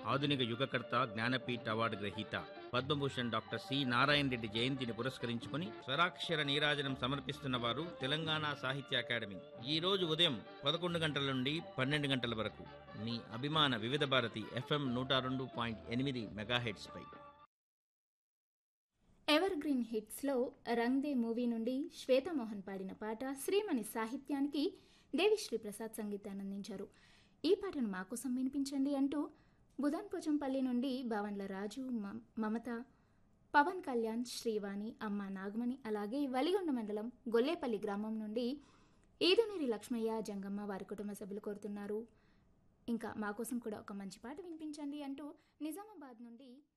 ఆధునిక యుగకర్త జ్ఞానపీఠ అవార్డు గ్రహీత Padma Bhushan doctor C Narayana Reddy జయంతిని పురస్కరించుకుని స్వరాక్షర నీరాజనం సమర్పిస్తున్న వారు తెలంగాణ సాహిత్య అకాడమీ ఈ రోజు ఉదయం పదకొండు గంటల నుండి పన్నెండు గంటల వరకు మీ అభిమాన వివిధ భారతి ఎఫ్ఎం నూట రెండు పాయింట్ ఎనిమిది మెగాహెడ్స్ పై ఎవర్ గ్రీన్ హిట్స్లో రంగ్ దే మూవీ నుండి శ్వేతమోహన్ పాడిన పాట శ్రీమణి సాహిత్యానికి దేవిశ్రీ ప్రసాద్ సంగీతాన్ని అందించారు ఈ పాటను మా కోసం వినిపించండి అంటూ బుధాన్ పోచంపల్లి నుండి భవన్ల రాజు మ- మమత పవన్ కళ్యాణ్ శ్రీవాణి అమ్మ నాగమణి అలాగే వలిగొండ మండలం గొల్లేపల్లి గ్రామం నుండి ఈదునూరి లక్ష్మయ్య జంగమ్మ వారి కుటుంబ సభ్యులు కోరుతున్నారు ఇంకా మా కోసం కూడా ఒక మంచి పాట వినిపించండి అంటూ నిజామాబాద్ నుండి